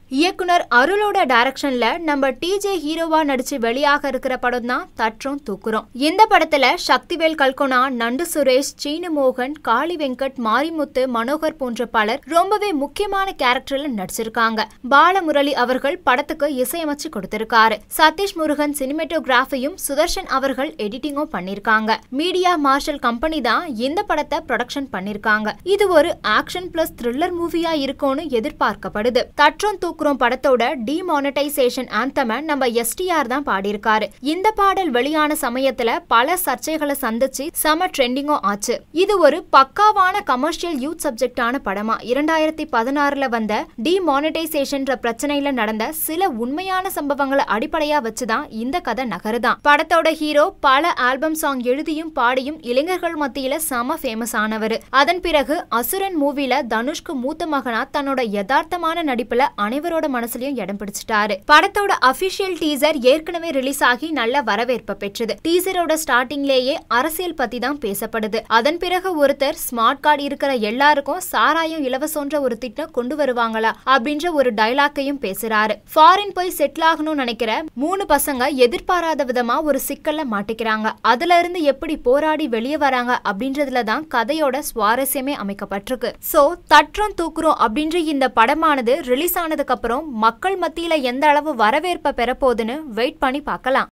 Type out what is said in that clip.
இயக்குனர் அருளோட டைரக்ஷன்ல நம்ம டிஜே ஹீரோவா நடிச்சு வெளியாக இருக்கிற படம் தான் தற்றும் தூக்குறோம் இந்த படத்துல சக்திவேல் கல்கோனா நண்டு சுரேஷ் சீனு மோகன் காளி வெங்கட் மாரிமுத்து மனோகர் போன்ற பலர் ரொம்பவே முக்கியமான கேரக்டர்ல நடிச்சிருக்காங்க பாலமுரளி அவர்கள் படத்துக்கு இசையமைச்சு கொடுத்திருக்காரு சதீஷ் முருகன் சினிமேட்டோகிராஃபியும் சுதர்ஷன் அவர்கள் எடிட்டிங்கும் பண்ணிருக்காங்க மீடியா மார்ஷல் கம்பெனி தான் இந்த படத்தை ப்ரொடக்ஷன் பண்ணிருக்காங்க இது ஒரு ஆக்ஷன் பிளஸ் த்ரில்லர் மூவியா இருக்கும்னு எதிர்பார்க்கப்படுது தற்றும் தூக்குறோம் படத்தோட டிமானடைசேஷன் ஆந்தம நம்ம எஸ்டிஆர் தான் பாடியிருக்காரு இந்த பாடல் வெளியான சமயத்துல பல சர்ச்சைகளை சந்திச்சு செம ட்ரெண்டிங்கும் ஆச்சு இது ஒரு பக்காவான கமர்ஷியல் யூத் சப்ஜெக்டான படமா இரண்டாயிரத்தி பதினாறுல வந்த டிமானடைசேஷன்ற பிரச்சனையில நடந்த சில உண்மையான சம்பவங்களை அடிப்படையா வச்சுதான் இந்த கதை நகருதான் படத்தோட ஹீரோ பல ஆல்பம் சாங் எழுதியும் பாடியும் இளைஞர்கள் மத்தியில செம ஃபேமஸ் ஆனவர் அதன் பிறகு அசுரன் மூவில தனுஷ்க்கு மூத்த மகனா தன்னோட யதார்த்தமான நடிப்புல அனைவரோட மனசுலயும் இடம் பிடிச்சிட்டாரு படத்தோட அபிஷியல் டீசர் ஏற்கனவே ரிலீஸ் ஆகி நல்ல வரவேற்பை பெற்றது டீசரோட ஸ்டார்டிங்லேயே அரசியல் பத்தி தான் பேசப்படுது அதன் பிறகு ஒருத்தர் ஸ்மார்ட் கார்டு இருக்கிற எல்லாருக்கும் சாராயம் இலவசன்ற ஒரு திட்டம் கொண்டு வருவாங்களா அப்படின்ற ஒரு டைலாக்கையும் பேசுறாரு ஃபாரின் போய் செட்டில் ஆகணும்னு நினைக்கிற மூணு பசங்க எதிர்பாராத விதமா ஒரு சிக்கல்ல மாட்டிக்கிறாங்க அதுல இருந்து எப்படி போராடி வெளியே வராங்க அப்படின்றதுல தான் கதையோட சுவாரஸ்யமே அமைக்கப்பட்டிருக்கு சோ தற்றம் தூக்குறோம் அப்படின்ற இந்த படமானது ரிலீஸ் ஆனதுக்கு அப்புறம் மக்கள் மத்தியில எந்த அளவு வரவேற்பை பெறப்போகுதுன்னு வெயிட் பண்ணி பார்க்கலாம்